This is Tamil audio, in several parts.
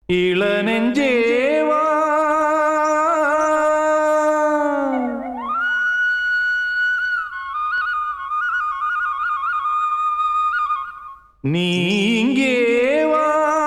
இளநெஞ்சேவா நீ இங்கே வா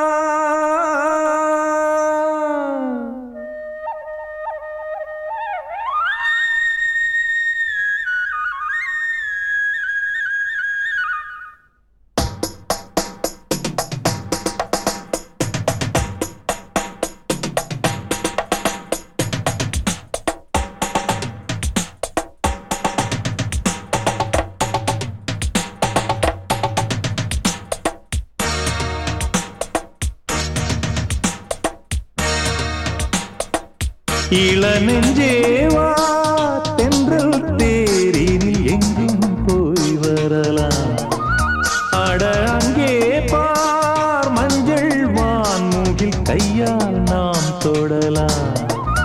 இளநெஞ்சேவா தென்றல் தேரினில் எங்கும் போய் வரலாம் அட அங்கே பார் மஞ்சள் வான்மூகில் கையால் நாம் தொடலாம்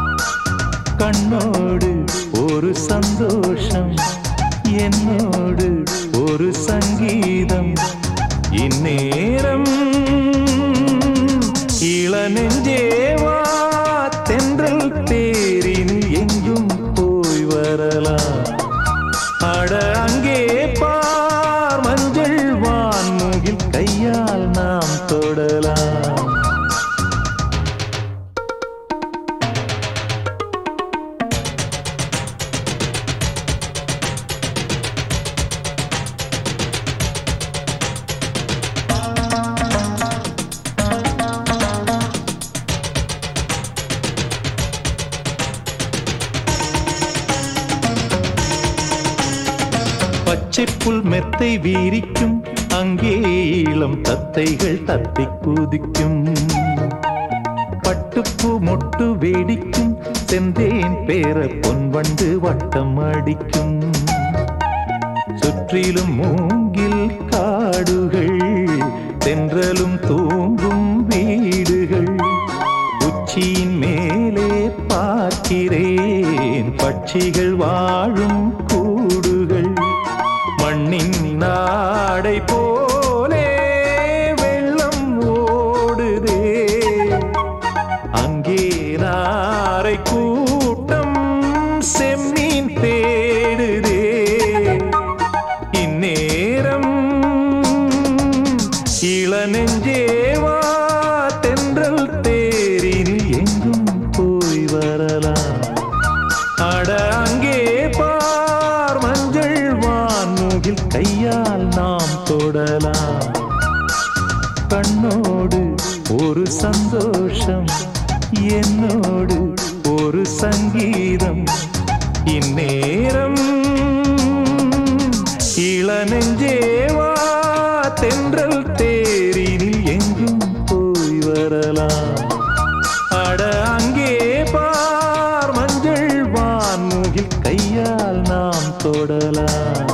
கண்ணோடு ஒரு சந்தோஷம் என்னோடு ஒரு சங்கீதம் இந்நேரம் இளநெஞ்சேவா தென்றல் தேரினில் எங்கும் போய் வரலாம் அட அங்கே பார் மஞ்சள் வான்மூகில் கையால் நாம் தொடலாம் பச்சை புல் மெத்தை வீரிக்கும் அங்கே இளம் தத்தைகள் தத்தி குதிக்கும் பட்டுப்பூ மொட்டு வேடிக்கும் செந்தேன் பேர பொன்வண்டு வட்டம் அடிக்கும் சுற்றிலும் மூங்கில் காடுகள் தென்றலும் தூங்கும் வீடுகள் உச்சியின் மேலே பார்க்கிறேன் பட்சிகள் வாழும் கூடுகள் மண்ணின் நாடை போலே வெள்ளம் ஓடுதே அங்கே நாரை கூட்டம் செம்மீன் தேடுதே இந்நேரம் இளநெஞ்சேவா தென்றல் தேரினில் எங்கும் போய் வரலாம் அட அங்கே பார் மஞ்சள் வான்மூகில் கையால் நாம் தொடலாம் கண்ணோடு ஒரு சந்தோஷம் என்னோடு ஒரு சங்கீதம் இந்நேரம் இளநெஞ்சேவா தென்றல் தேரினில் எங்கும் போய் வரலாம் அட அங்கே பார் மஞ்சள் வான்மூகில் கையால் நாம் தொடலாம்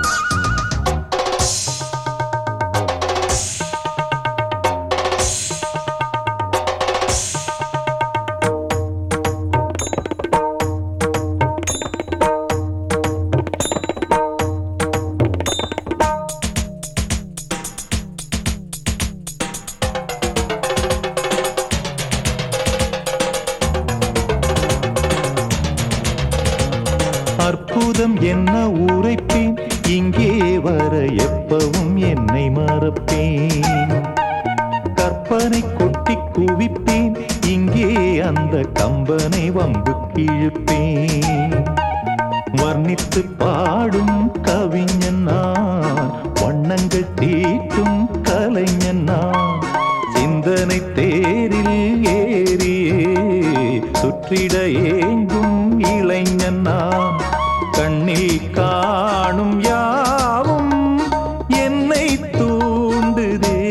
அற்புதம் என்ன உரைப்பேன் இங்கே வர எப்பவும் என்னை மறப்பேன் கற்பனை கொட்டி குவிப்பேன் இங்கே அந்த கம்பனை வம்பு கிழுப்பேன் வர்ணித்து பாடும் கவிஞன் நான் வண்ணங்கள் தீட்டும் கலைஞன் நான் சிந்தனை தேரில் ஏறியே சுற்றிட ஏங்கும் இளைஞன் நான் கண்ணில் காணும் யாவும் என்னை தூண்டுதே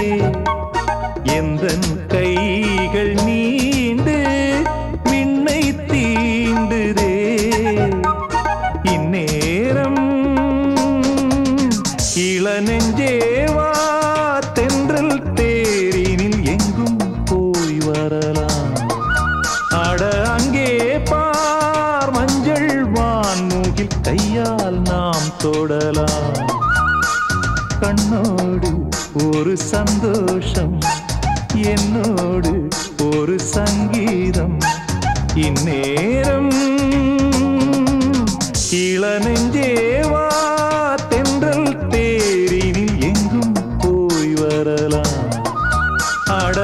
எந்தன் கைகள் நீண்டு விண்ணை தீண்டுதே இந்நேரம் இளநெஞ்சேவா தென்றல் தேரினில் எங்கும் போய் வரலாம் அட அங்கே பார் மஞ்சள் வா இளநெஞ்சேவா தென்றல் தேரினில் எங்கும் போய் வரலாம் அட